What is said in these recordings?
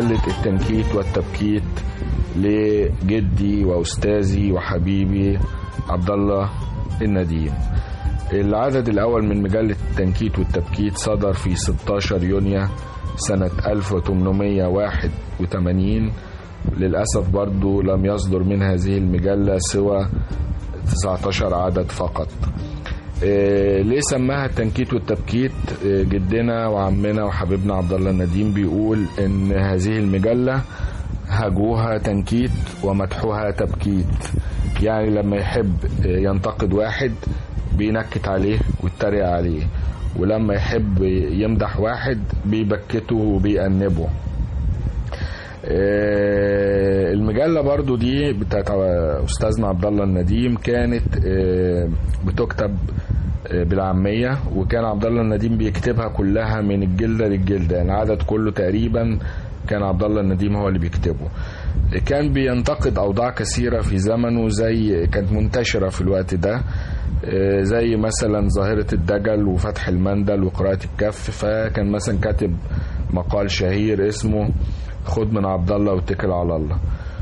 مجلة التنكيت والتبكيت لجدي وأستاذي وحبيبي عبد الله النديم العدد الأول من مجلة التنكيت والتبكيت صدر في 16 يونيو سنة 1881 للأسف برضو لم يصدر من هذه المجلة سوى 19 عدد فقط إيه ليه سماها التنكيت والتبكيت إيه جدنا وعمنا وحبيبنا عبد الله النديم بيقول ان هذه المجلة هجوها تنكيت ومدحوها تبكيت يعني لما يحب ينتقد واحد بينكت عليه ويتريق عليه ولما يحب يمدح واحد بيبكته وبيأنبه المجلة برضو دي بتاعت أستاذنا عبد الله النديم كانت بتكتب بالعامية وكان عبد الله النديم بيكتبها كلها من الجلدة للجلدة يعني العدد كله تقريبا كان عبد الله النديم هو اللي بيكتبه كان بينتقد أوضاع كثيرة في زمنه زي كانت منتشرة في الوقت ده زي مثلا ظاهرة الدجل وفتح المندل وقراءة الكف فكان مثلا كاتب مقال شهير اسمه خد من عبد الله واتكل على الله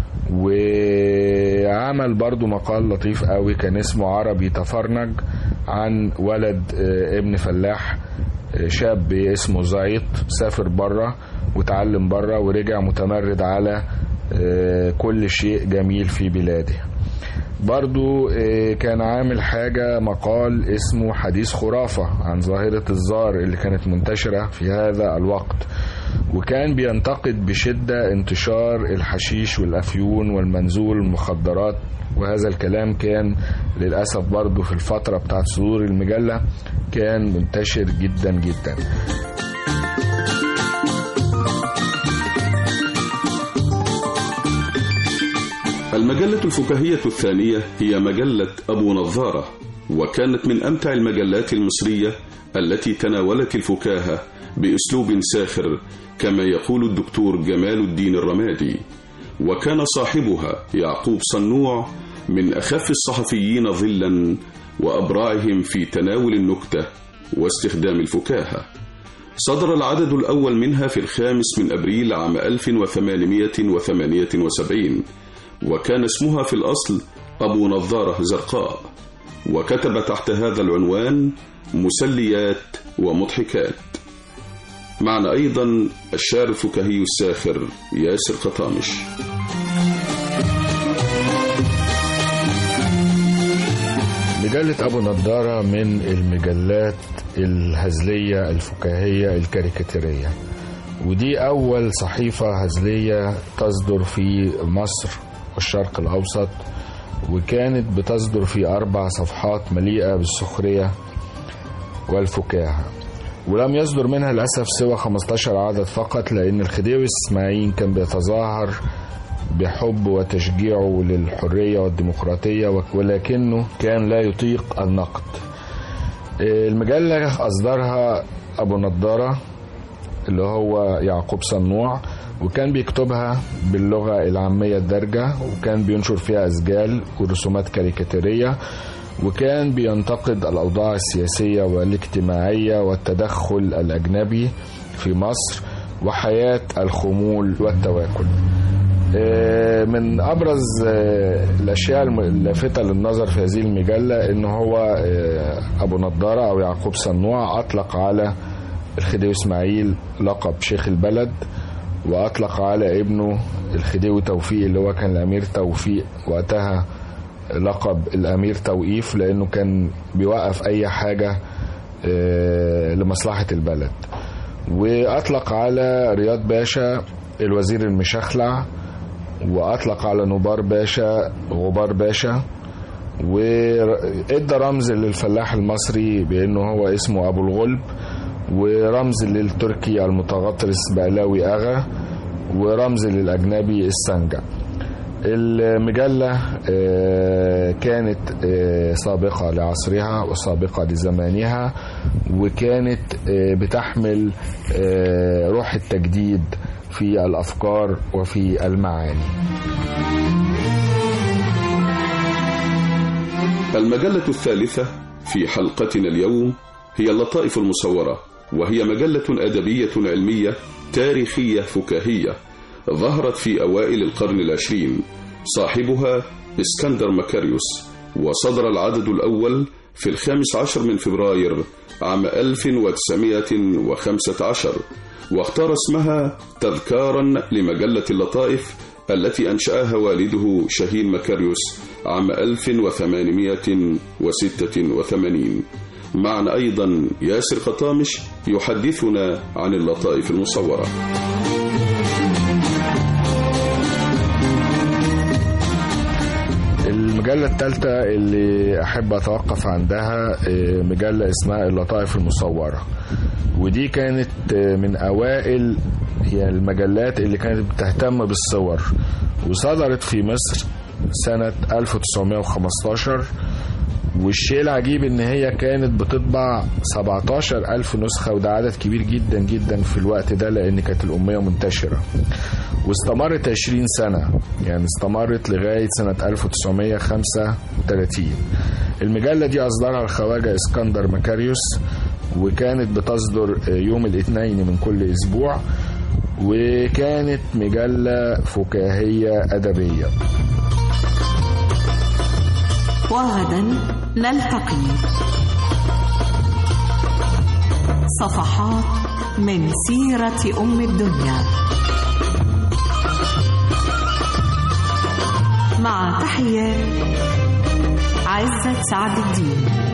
وعمل برضو مقال لطيف قوي كان اسمه عربي تفرنج عن ولد ابن فلاح شاب اسمه زعيط سافر بره وتعلم بره ورجع متمرد على كل شيء جميل في بلاده برضو كان عامل حاجة مقال اسمه حديث خرافة عن ظاهرة الزار اللي كانت منتشرة في هذا الوقت وكان بينتقد بشدة انتشار الحشيش والأفيون والمنزول والمخدرات وهذا الكلام كان للأسف برضو في الفترة بتاعت صدور المجلة كان منتشر جدا جدا المجلة الفكاهية الثانية هي مجلة أبو نظارة وكانت من أمتع المجلات المصرية التي تناولت الفكاهة بأسلوب ساخر كما يقول الدكتور جمال الدين الرمادي وكان صاحبها يعقوب صنوع من أخف الصحفيين ظلا وأبرعهم في تناول النكتة واستخدام الفكاهة صدر العدد الأول منها في الخامس من أبريل عام 1878 وكان اسمها في الأصل أبو نظارة زرقاء وكتب تحت هذا العنوان مسليات ومضحكات معنا أيضا الشاعر الفكاهي الساخر ياسر قطامش مجلة أبو نضارة من المجلات الهزلية الفكاهية الكاريكاتيرية ودي أول صحيفة هزلية تصدر في مصر والشرق الأوسط وكانت بتصدر في أربع صفحات مليئة بالسخرية والفكاهة ولم يصدر منها للأسف سوى 15 عدد فقط لأن الخديوي الإسماعيلي كان بيتظاهر بحب وتشجيعه للحرية والديمقراطية ولكنه كان لا يطيق النقد المجلة أصدرها أبو نضارة اللي هو يعقوب صنوع وكان بيكتبها باللغة العامية الدارجة وكان بينشر فيها أسجال ورسومات كاريكاتيرية وكان بينتقد الأوضاع السياسية والاجتماعية والتدخل الأجنبي في مصر وحياة الخمول والتواكل من أبرز الأشياء اللافتة للنظر في هذه المجلة إن هو أبو نضارة أو يعقوب صنوع أطلق على الخديوي إسماعيل لقب شيخ البلد وأطلق على ابنه الخديوي توفيق اللي هو كان الأمير توفيق وقتها لقب الأمير توقيف لأنه كان بيوقف أي حاجة لمصلحة البلد وأطلق على رياض باشا الوزير المشخلع وأطلق على نبار باشا غبار باشا وادى رمز للفلاح المصري بأنه هو اسمه أبو الغلب ورمز للتركي المتغطرس بألاوي أغا ورمز للأجنبي السنجة المجلة كانت سابقة لعصرها وسابقة لزمانها وكانت بتحمل روح التجديد في الأفكار وفي المعاني المجلة الثالثة في حلقتنا اليوم هي اللطائف المصورة وهي مجلة أدبية علمية تاريخية فكاهية ظهرت في أوائل القرن العشرين صاحبها اسكندر مكاريوس وصدر العدد الأول في الخامس عشر من فبراير عام 1915 واختار اسمها تذكارا لمجلة اللطائف التي أنشأها والده شاهين مكاريوس عام 1886 معنا أيضا ياسر قطامش يحدثنا عن اللطائف المصورة المجلة الثالثة اللي أحب أتوقف عندها مجلة اسمها اللطائف المصورة ودي كانت من أوائل يعني المجلات اللي كانت بتهتم بالصور وصدرت في مصر سنة 1915 والشيء العجيب ان هي كانت بتطبع 17 ألف نسخة وده عدد كبير جدا جدا في الوقت ده لان كانت الأمية منتشرة واستمرت 20 سنة يعني استمرت لغاية سنة 1935 المجلة دي أصدرها الخواجة اسكندر مكاريوس وكانت بتصدر يوم الاثنين من كل أسبوع وكانت مجلة فكاهية أدبية وغدا نلتقي صفحات من سيرة أم الدنيا مع تحيات عزة سعد الدين